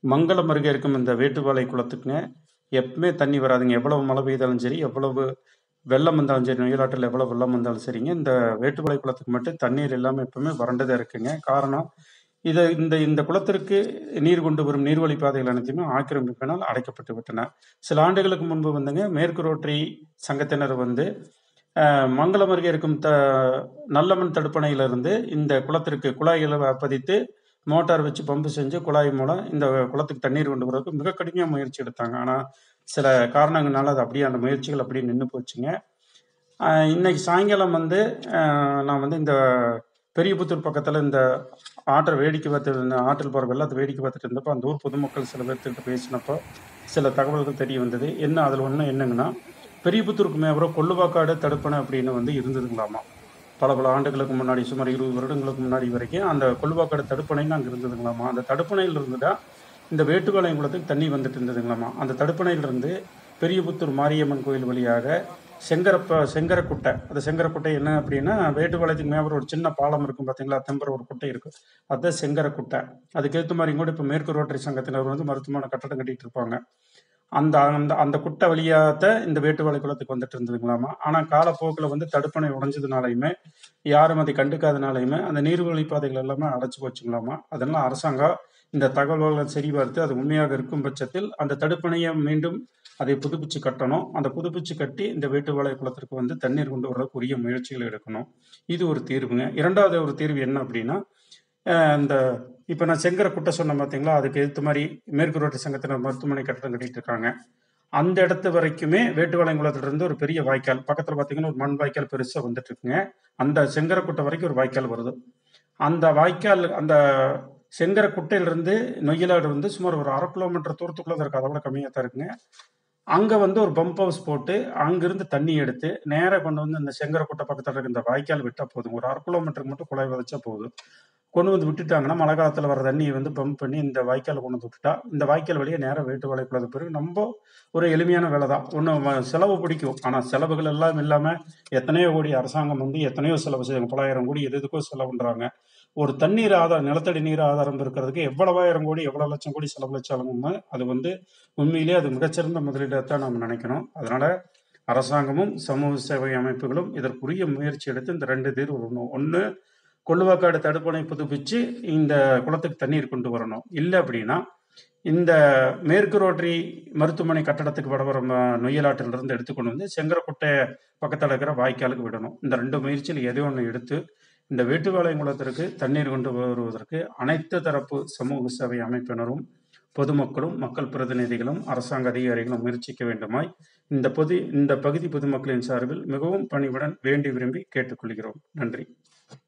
மங்கலம் அருகே இருக்கும் இந்த வேட்டுவாலை குளத்துக்குங்க எப்பவுமே தண்ணி வராதுங்க எவ்வளவு மழை பெய்தாலும் சரி எவ்வளவு வெள்ளம் வந்தாலும் சரி நொய்யலாற்றில் எவ்வளவு வெள்ளம் வந்தாலும் சரிங்க இந்த வேட்டுவாலை குளத்துக்கு மட்டும் தண்ணீர் இல்லாமல் எப்பவுமே வறண்டுதான் இருக்குங்க காரணம் இதை இந்த இந்த குளத்திற்கு நீர் கொண்டு வரும் நீர்வழி பாதைகள் அனைத்துமே ஆக்கிரமிப்பினால் அடைக்கப்பட்டு விட்டன சில ஆண்டுகளுக்கு முன்பு வந்துங்க மேற்கு ரோட்டரி சங்கத்தினர் வந்து அஹ், மங்கலம் அருகே இருக்கும் த நல்லமண் தடுப்பணையிலிருந்து இந்த குளத்திற்கு குழாய்களை பதித்து மோட்டார் வச்சு பம்பு செஞ்சு குழாய் மூலம் இந்த குளத்துக்கு தண்ணீர் கொண்டு வரதுக்கு மிக கடுமையாக முயற்சி எடுத்தாங்க ஆனால் சில காரணங்களால அது அப்படியே அந்த முயற்சிகள் அப்படியே நின்று போச்சுங்க ஆஹ் இன்னைக்கு சாயங்காலம் வந்து ஆஹ் நான் வந்து இந்த பெரியபுத்தூர் பக்கத்தில் இந்த ஆற்றை வேடிக்கை பார்த்து இந்த ஆற்றில் போகிற வெள்ளத்தை வேடிக்கை பார்த்துட்டு இருந்தப்போ அந்த ஊர் பொதுமக்கள் சில பேர்த்துக்கிட்ட பேசினப்போ சில தகவல்கள் தெரிய வந்தது என்ன அதில் ஒன்று என்னங்கன்னா பெரியபுத்தூருக்கு மேவரம் கொள்ளுவாக்காடு தடுப்பணை அப்படின்னு வந்து இருந்ததுங்களாமா பல பல ஆண்டுகளுக்கு முன்னாடி சுமார் இருபது வருடங்களுக்கு முன்னாடி வரைக்கும் அந்த கொள்ளுவாக்காடு தடுப்பணைன்னு அங்கே இருந்ததுங்களாமா அந்த தடுப்பணையில் இருந்து தான் இந்த வேட்டுப்பாளையம் குளத்துக்கு தண்ணி வந்துட்டு இருந்ததுங்களாமா அந்த தடுப்பணையிலிருந்து பெரியபுத்தூர் மாரியம்மன் கோயில் வழியாக செங்கரப்ப செங்கரக்குட்டை அந்த செங்கரக்குட்டை என்ன அப்படின்னா வேட்டுப்பாளையத்துக்கு மேலே ஒரு சின்ன பாலம் இருக்கும் பார்த்தீங்களா தெம்பர ஒரு குட்டை இருக்கும் அதுதான் செங்கரக்குட்டை அதுக்கு ஏற்ற மாதிரி கூட இப்போ மேற்கு ரோட்டரி சங்கத்தினர் வந்து மருத்துவமனை கட்டடம் கட்டிட்டு இருப்பாங்க அந்த அந்த அந்த குட்டை வழியாகத்தான் இந்த வேட்டுவாளை குளத்துக்கு வந்துட்டு இருந்ததுங்களாமா ஆனால் காலப்போக்கில் வந்து தடுப்பணை உடைஞ்சதுனாலையுமே யாரும் அதை கண்டுக்காதனாலையுமே அந்த நீர்வழி பாதைகள் எல்லாமே அடைச்சு போச்சுங்களாமா அதனால அரசாங்கம் இந்த தகவல்களை சரி பார்த்து அது உண்மையாக இருக்கும் பட்சத்தில் அந்த தடுப்பணையை மீண்டும் அதை புதுப்பிச்சு கட்டணும் அந்த புதுப்பிச்சு கட்டி இந்த வேட்டுவாளை குளத்திற்கு வந்து தண்ணீர் கொண்டு வர்றதுக்கு உரிய முயற்சிகள் எடுக்கணும் இது ஒரு தீர்வுங்க இரண்டாவது ஒரு தீர்வு என்ன அப்படின்னா அஹ் இந்த இப்போ நான் செங்கரை குட்டை சொன்னேன் பார்த்தீங்களா அதுக்கு எதிர்த்த மாதிரி மேற்கு ரோட்டு சங்கத்தினர் மருத்துவமனை கட்டடம் கட்டிட்டு இருக்காங்க அந்த இடத்து வரைக்குமே வேட்டுவாளையங்குளத்துல இருந்து ஒரு பெரிய வாய்க்கால் பக்கத்தில் பார்த்தீங்கன்னா ஒரு மண் வாய்க்கால் பெருசாக வந்துட்டு இருக்குங்க அந்த செங்கரக்குட்டை வரைக்கும் ஒரு வாய்க்கால் வருது அந்த வாய்க்கால் அந்த செங்கரக்குட்டையிலிருந்து நொய்யலாடு வந்து சுமார் ஒரு அரை கிலோமீட்டர் தூரத்துக்குள்ள தான் இருக்கு அதை விட கம்மியாக தான் இருக்குங்க அங்கே வந்து ஒரு பம்ப் ஹவுஸ் போட்டு அங்கிருந்து தண்ணி எடுத்து நேராக கொண்டு வந்து இந்த செங்கரக்குட்டை பக்கத்தில் இருக்க இந்த வாய்க்கால் விட்டால் போதும் ஒரு அரை கிலோமீட்டருக்கு மட்டும் குழாய் வதச்சா போதும் கொண்டு வந்து விட்டுட்டாங்கன்னா மழை காலத்தில் வர தண்ணியை வந்து பம்ப் பண்ணி இந்த வாய்க்கால் கொண்டு வந்து விட்டுட்டா இந்த வாய்க்கால் வழியாக நேராக வேட்டு வாழைக்குள்ளது பிறகு ரொம்ப ஒரு எளிமையான வேலை தான் ஒன்று செலவு பிடிக்கும் ஆனால் செலவுகள் எல்லாம் இல்லாமல் எத்தனையோ கோடி அரசாங்கம் வந்து எத்தனையோ செலவு செய்வாங்க பலாயிரம் கோடி எது எதுக்கோ செலவுன்றாங்க ஒரு தண்ணீர் ஆதாரம் நிலத்தடி நீர் ஆதாரம் இருக்கிறதுக்கு எவ்வளவாயிரம் கோடி எவ்வளவு லட்சம் கோடி செலவழிச்சாலும் அது வந்து உண்மையிலேயே அது மிகச்சிறந்த முதலீடாக நம்ம நினைக்கணும் அதனால அரசாங்கமும் சமூக சேவை அமைப்புகளும் இதற்குரிய முயற்சி எடுத்து இந்த ரெண்டு தீர்வு வரணும் ஒன்று கொள்ளுவாக்காடு தடுப்பணை புதுப்பிச்சு இந்த குளத்துக்கு தண்ணீர் கொண்டு வரணும் இல்லை அப்படின்னா இந்த மேற்கு ரோட்டரி மருத்துவமனை கட்டடத்துக்கு வடவர நொய்யலாற்றிலிருந்து எடுத்துக்கொண்டு வந்து செங்கரக்குட்டை பக்கத்தில் இருக்கிற வாய்க்காலுக்கு விடணும் இந்த ரெண்டு முயற்சியில் எது ஒன்று எடுத்து இந்த வேட்டுவாளையம் குளத்திற்கு தண்ணீர் கொண்டு வருவதற்கு அனைத்து தரப்பு சமூக சேவை அமைப்பினரும் பொதுமக்களும் மக்கள் பிரதிநிதிகளும் அரசாங்க அதிகாரிகளும் முயற்சிக்க வேண்டுமாய் இந்த பொது இந்த பகுதி பொதுமக்களின் சார்பில் மிகவும் பணிவுடன் வேண்டி விரும்பி கேட்டுக்கொள்கிறோம் நன்றி